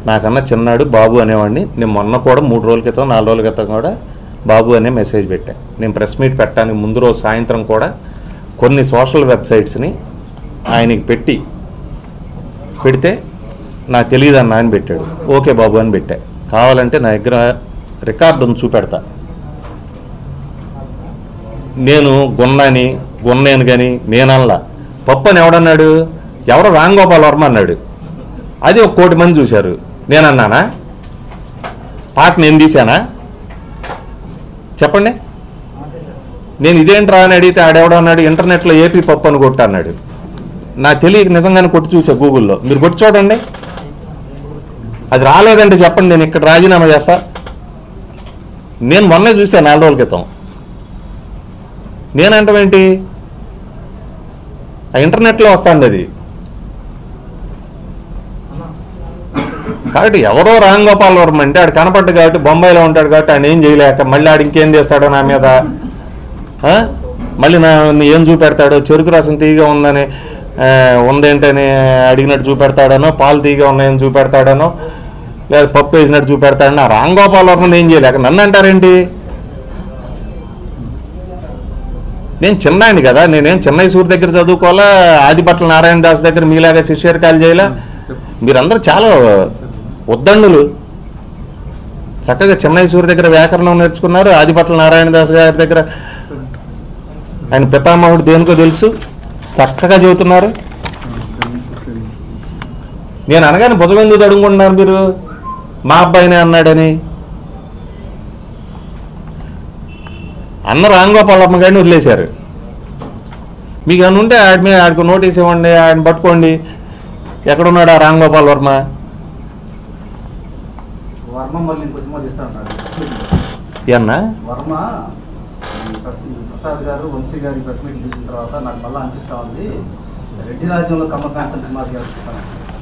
నాకన్నా చిన్నాడు బాబు అనేవాడిని నేను మొన్న కూడా మూడు రోజుల క్రితం నాలుగు రోజుల క్రితం కూడా బాబు అనే మెసేజ్ పెట్టా నేను ప్రెస్ మీట్ పెట్టడానికి ముందు రోజు సాయంత్రం కూడా కొన్ని సోషల్ వెబ్సైట్స్ని ఆయనకి పెట్టి పెడితే నాకు తెలియదు అన్న అని పెట్టాడు ఓకే బాబు అని పెట్టా కావాలంటే నా దగ్గర రికార్డు ఉంది చూపెడతా నేను గున్నని గున్నేను కానీ నేనల్లా పప్పు అని ఎవడన్నాడు ఎవరో రాంగోపాల్ వర్మ అన్నాడు అది ఒక కోటి మంది చూశారు నేనన్నానా పాట నేను తీశానా చెప్పండి నేను ఇదేంట్రా అని అడిగితే ఆడెవడో అన్నాడు ఇంటర్నెట్లో ఏపీ పప్పు అని కొట్టు అన్నాడు నాకు తెలియక నిజంగానే కొట్టి చూసా గూగుల్లో మీరు కొట్టి చూడండి అది రాలేదంటే చెప్పండి నేను ఇక్కడ రాజీనామా చేస్తా నేను మొన్నే చూసాను నాలుగు రోజుల క్రితం నేనంటామేంటి ఆ ఇంటర్నెట్లో వస్తుంది అది కాబట్టి ఎవరో రామ్ గోపాల్ వర్మ అంటే ఆడు కనపడ్డు కాబట్టి బొంబాయిలో ఉంటాడు కాబట్టి ఆయన ఏం చేయలేక మళ్ళీ ఆడు ఇంకేం చేస్తాడో నా మీద ఆ? మళ్ళీ నా ఏం చూపెడతాడో చెరుకు రసం తీగా ఉందని ఆ, ఉందేంటని అడిగినట్టు చూపెడతాడనో పాలు తీగా ఉన్నాయని చూపెడతాడనో లేదా పప్పు వేసినట్టు చూపెడతాడనో ఆ రామ్ గోపాల్ వర్మని ఏం చేయలేక నన్ను అంటారేంటి నేను చిన్నాయని కదా నేనేం చెన్నై సూర్ దగ్గర చదువుకోవాలా ఆదిపట్ల నారాయణ దాస్ దగ్గర మీలాగా శిష్యర్కాలు చేయాలా మీరందరూ చాలా ఉద్దండులు చక్కగా చెన్నై సూర్య దగ్గర వ్యాకరణం నేర్చుకున్నారు ఆదిపట్ల నారాయణ దాస్ గారి దగ్గర ఆయన పితామహుడు దేనికో తెలుసు చక్కగా చెబుతున్నారు నేను అనగానే భుజం ఎందుకు అడుగుకుంటున్నారు మీరు మా అబ్బాయినే అన్నాడని అన్న రాంగోపాలమ్మ గారిని వదిలేశారు మీకు అని ఉంటే ఆడి మీద ఆడికి నోటీస్ ఇవ్వండి ఆయన పట్టుకోండి ఎక్కడున్నాడు ఆ రాంగోపాల్ వర్మ వర్మ మళ్ళీ ఇంకో సినిమా తీస్తా అన్నాడు ఏమన్నా వర్మ ఈ ప్రస్- ఈ ప్రసాద్ గారు వంశీ గారి ప్రెస్ మీట్ చూసిన తర్వాత నాకు మళ్ళీ అనిపిస్తా ఉంది రెడ్డి రాజ్యంలో కమలకాంతం సినిమా తీయాలనుకుంటాను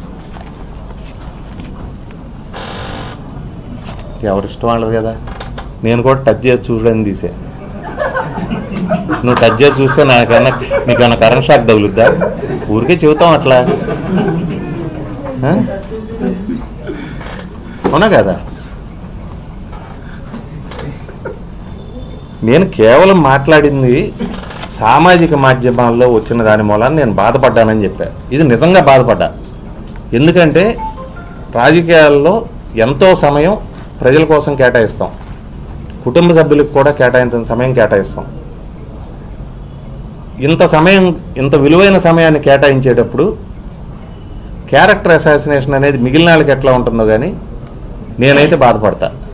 ఎవరి ఇష్టం వాళ్ళది కదా నేను కూడా టచ్ చేసి చూడని తీసే నువ్వు టచ్ చేసి చూస్తే నాకన్నా నీకన్నా కరెంట్ షాక్ తగులుద్దా ఊరికే చెబుతాం అట్లా ఆ? అవునా కదా నేను కేవలం మాట్లాడింది సామాజిక మాధ్యమాల్లో వచ్చిన దాని మూలాన నేను బాధపడ్డానని చెప్పా ఇది నిజంగా బాధపడ్డా ఎందుకంటే రాజకీయాల్లో ఎంతో సమయం ప్రజల కోసం కేటాయిస్తాం కుటుంబ సభ్యులకు కూడా కేటాయించిన సమయం కేటాయిస్తాం ఇంత సమయం ఇంత విలువైన సమయాన్ని కేటాయించేటప్పుడు క్యారెక్టర్ అసాసినేషన్ అనేది మిగిలిన వాళ్ళకి ఎట్లా ఉంటుందో కానీ నేనైతే బాధపడతా